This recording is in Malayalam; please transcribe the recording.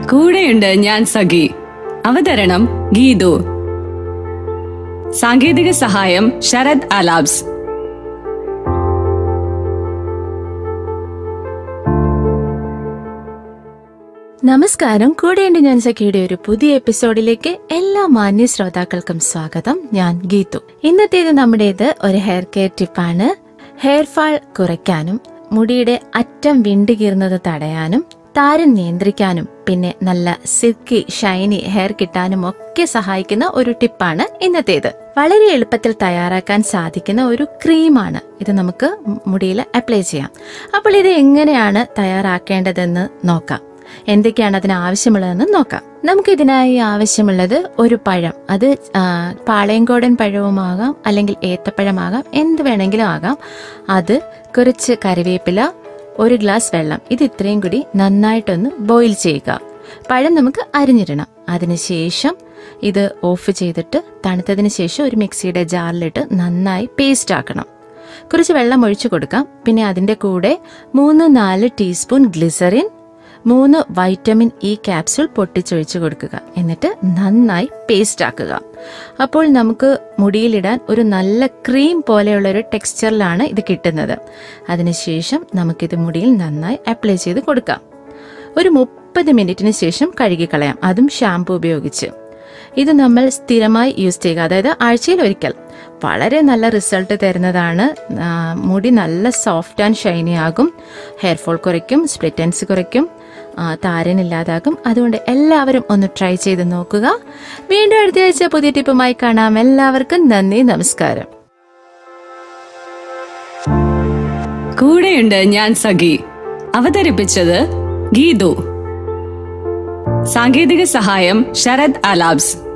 കൂടെയുണ്ട് ഞാൻ സഖി അവതരണം ഗീതു സാങ്കേതിക സഹായം ശരത് അലാബ്സ് നമസ്കാരം കൂടെയുണ്ട് ഞാൻ സഖിയുടെ ഒരു പുതിയ എപ്പിസോഡിലേക്ക് എല്ലാ മാന്യ ശ്രോതാക്കൾക്കും സ്വാഗതം ഞാൻ ഗീതു ഇന്നത്തേത് നമ്മുടേത് ഒരു ഹെയർ കെയർ ടിപ്പാണ് ഹെയർ ഫാൾ കുറയ്ക്കാനും മുടിയുടെ അറ്റം വിണ്ടുകീറുന്നത് തടയാനും താരൻ നിയന്ത്രിക്കാനും പിന്നെ നല്ല സിൽക്കി ഷൈനി ഹെയർ കിട്ടാനും ഒക്കെ സഹായിക്കുന്ന ഒരു ടിപ്പാണ് ഇന്നത്തേത് വളരെ എളുപ്പത്തിൽ തയ്യാറാക്കാൻ സാധിക്കുന്ന ഒരു ക്രീമാണ് ഇത് നമുക്ക് മുടിയിൽ അപ്ലൈ ചെയ്യാം അപ്പോൾ ഇത് എങ്ങനെയാണ് തയ്യാറാക്കേണ്ടതെന്ന് നോക്കാം എന്തൊക്കെയാണ് അതിന് ആവശ്യമുള്ളതെന്ന് നോക്കാം നമുക്ക് ഇതിനായി ആവശ്യമുള്ളത് ഒരു പഴം അത് ആ, പാളയംകോടൻ പഴവുമാകാം അല്ലെങ്കിൽ ഏത്തപ്പഴമാകാം എന്ത് വേണമെങ്കിലും ആകാം അത് കുറച്ച് കറിവേപ്പില ഒരു ഗ്ലാസ് വെള്ളം ഇത് ഇത്രയും കൂടി നന്നായിട്ടൊന്ന് ബോയിൽ ചെയ്യുക പഴം നമുക്ക് അരിഞ്ഞിടണം അതിനുശേഷം ഇത് ഓഫ് ചെയ്തിട്ട് തണുത്തതിന് ശേഷം ഒരു മിക്സിയുടെ ജാറിലിട്ട് നന്നായി പേസ്റ്റ് ആക്കണം കുറച്ച് വെള്ളം ഒഴിച്ചു കൊടുക്കാം പിന്നെ അതിന്റെ കൂടെ മൂന്ന് നാല് ടീസ്പൂൺ ഗ്ലിസറിൻ മൂന്ന് വൈറ്റമിൻ ഇ ക്യാപ്സുൾ പൊട്ടിച്ചൊഴിച്ചു കൊടുക്കുക എന്നിട്ട് നന്നായി പേസ്റ്റ് ആക്കുക അപ്പോൾ നമുക്ക് മുടിയിലിടാൻ ഒരു നല്ല ക്രീം പോലെയുള്ള ഒരു ടെക്സ്ചറിലാണ് ഇത് കിട്ടുന്നത് അതിനുശേഷം നമുക്കിത് മുടിയിൽ നന്നായി അപ്ലൈ ചെയ്ത് കൊടുക്കാം ഒരു മുപ്പത് മിനിറ്റിന് ശേഷം കഴുകിക്കളയാം അതും ഷാമ്പു ഉപയോഗിച്ച് ഇത് നമ്മൾ സ്ഥിരമായി യൂസ് ചെയ്യുക അതായത് ആഴ്ചയിൽ ഒരിക്കൽ വളരെ നല്ല റിസൾട്ട് തരുന്നതാണ് ആ, മുടി നല്ല സോഫ്റ്റ് ആൻഡ് ഷൈനി ആകും ഹെയർ ഫോൾ കുറയ്ക്കും സ്പ്ലിറ്റൻസ് കുറയ്ക്കും ആ, താരനില്ലാതാകും അതുകൊണ്ട് എല്ലാവരും ഒന്ന് ട്രൈ ചെയ്ത് നോക്കുക വീണ്ടും അടുത്ത ആഴ്ച പുതിയ ടിപ്പുമായി കാണാം എല്ലാവർക്കും നന്ദി നമസ്കാരം കൂടെയുണ്ട് ഞാൻ സഖി അവതരിപ്പിച്ചത് ഗീതു സാങ്കേതിക സഹായം ശരത് അലാബ്സ്